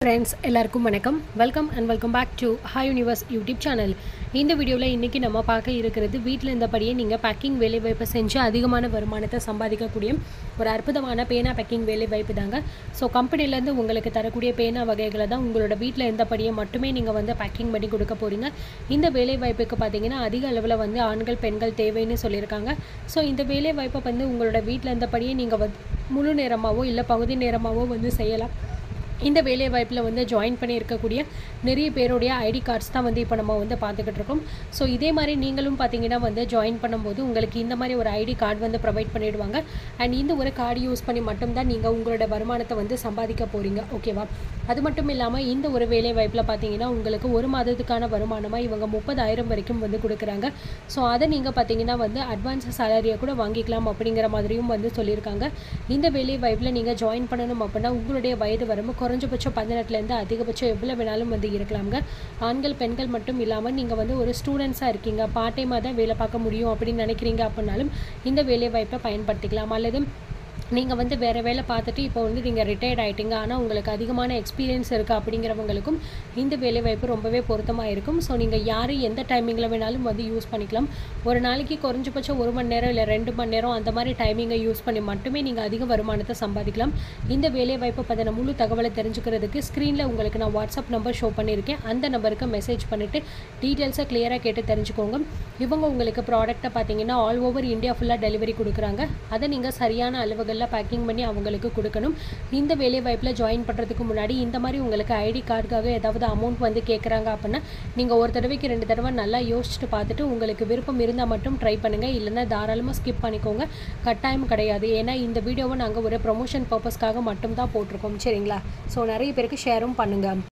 friends எல்லாருக்கும் வணக்கம் welcome and welcome back to hi universe YouTube channel இந்த வீடியோவில் இன்றைக்கி நம்ம பார்க்க இருக்கிறது வீட்டில் இருந்தபடியே நீங்கள் பேக்கிங் வேலை வாய்ப்பை செஞ்சு அதிகமான வருமானத்தை சம்பாதிக்கக்கூடிய ஒரு அற்புதமான பேனா பேக்கிங் வேலை வாய்ப்பு தாங்க ஸோ கம்பெனிலேருந்து உங்களுக்கு தரக்கூடிய பேனா வகைகளை தான் உங்களோட வீட்டில் இருந்தபடியே மட்டுமே நீங்கள் வந்து பேக்கிங் பண்ணி கொடுக்க போகிறீங்க இந்த வேலை வாய்ப்புக்கு பார்த்தீங்கன்னா அதிக அளவில் வந்து ஆண்கள் பெண்கள் தேவைன்னு சொல்லியிருக்காங்க ஸோ இந்த வேலை வாய்ப்பை வந்து உங்களோட வீட்டில் இருந்தபடியே நீங்கள் வந்து முழு நேரமாகவோ இல்லை பகுதி நேரமாகவோ வந்து செய்யலாம் இந்த வேலை வாய்ப்பில் வந்து ஜாயின் பண்ணியிருக்கக்கூடிய நிறைய பேருடைய ஐடி கார்ட்ஸ் தான் வந்து இப்போ நம்ம வந்து பார்த்துக்கிட்டு இருக்கோம் ஸோ இதே மாதிரி நீங்களும் பார்த்தீங்கன்னா வந்து ஜாயின் பண்ணும்போது உங்களுக்கு இந்த மாதிரி ஒரு ஐடி கார்டு வந்து ப்ரொவைட் பண்ணிடுவாங்க அண்ட் இந்த ஒரு கார்டு யூஸ் பண்ணி மட்டும்தான் நீங்கள் உங்களோட வருமானத்தை வந்து சம்பாதிக்க போகிறீங்க ஓகேவா அது மட்டும் இல்லாமல் இந்த ஒரு வேலை வாய்ப்பில் பார்த்தீங்கன்னா உங்களுக்கு ஒரு மாதத்துக்கான வருமானமாக இவங்க முப்பதாயிரம் வரைக்கும் வந்து கொடுக்குறாங்க ஸோ அதை நீங்கள் பார்த்தீங்கன்னா வந்து அட்வான்ஸ் சேலரியை கூட வாங்கிக்கலாம் அப்படிங்கிற மாதிரியும் வந்து சொல்லியிருக்காங்க இந்த வேலை வாய்ப்பில் நீங்கள் ஜாயின் பண்ணணும் அப்படின்னா உங்களுடைய வயது வரம்பு குறைஞ்சபட்சம் பதினெட்டுலேருந்து அதிகபட்சம் எவ்வளோ வேணாலும் வந்து இருக்கலாங்க ஆண்கள் பெண்கள் மட்டும் இல்லாமல் நீங்கள் வந்து ஒரு ஸ்டூடெண்ட்ஸாக இருக்கீங்க பார்ட் டைமாக தான் வேலை பார்க்க முடியும் அப்படின்னு நினைக்கிறீங்க அப்படின்னாலும் இந்த வேலை வாய்ப்பை பயன்படுத்திக்கலாம் அல்லது நீங்கள் வந்து வேறு வேலை பார்த்துட்டு இப்போ வந்து நீங்கள் ரிட்டையர்ட் ஆகிட்டீங்க ஆனால் உங்களுக்கு அதிகமான எக்ஸ்பீரியன்ஸ் இருக்குது அப்படிங்கிறவங்களுக்கும் இந்த வேலைவாய்ப்பு ரொம்பவே பொருத்தமாக இருக்கும் ஸோ நீங்கள் யார் எந்த டைமிங்கில் வேணாலும் வந்து யூஸ் பண்ணிக்கலாம் ஒரு நாளைக்கு குறைஞ்சபட்சம் ஒரு மணி நேரம் இல்லை ரெண்டு மணி நேரம் அந்த மாதிரி டைமிங்கை யூஸ் பண்ணி மட்டுமே நீங்கள் அதிக வருமானத்தை சம்பாதிக்கலாம் இந்த வேலைவாய்ப்பை பற்றின முழு தகவலை தெரிஞ்சுக்கிறதுக்கு ஸ்க்ரீனில் உங்களுக்கு நான் வாட்ஸ்அப் நம்பர் ஷோ பண்ணியிருக்கேன் அந்த நம்பருக்கு மெசேஜ் பண்ணிவிட்டு டீட்டெயில்ஸை கிளியராக கேட்டு தெரிஞ்சுக்கோங்க இவங்க உங்களுக்கு ப்ராடக்ட்டை பார்த்தீங்கன்னா ஆல் ஓவர் இந்தியா ஃபுல்லாக டெலிவரி கொடுக்குறாங்க அதை நீங்கள் சரியான அளவுகளில் பேக்கிங் பண்ணி அவங்களுக்கு கொடுக்கணும் இந்த வேலை வாய்ப்பில் ஜாயின் பண்ணுறதுக்கு முன்னாடி இந்த மாதிரி உங்களுக்கு ஐடி கார்டுக்காக ஏதாவது அமௌண்ட் வந்து கேட்குறாங்க அப்படின்னா நீங்கள் ஒரு தடவைக்கு ரெண்டு தடவை நல்லா யோசிச்சுட்டு பார்த்துட்டு உங்களுக்கு விருப்பம் இருந்தால் மட்டும் ட்ரை பண்ணுங்கள் இல்லைன்னா தாராளமாக ஸ்கிப் பண்ணிக்கோங்க கட்டாயம் கிடையாது ஏன்னா இந்த வீடியோவை நாங்கள் ஒரு ப்ரொமோஷன் பர்பஸ்க்காக மட்டும் தான் போட்டிருக்கோம் சரிங்களா ஸோ நிறைய பேருக்கு ஷேரும் பண்ணுங்கள்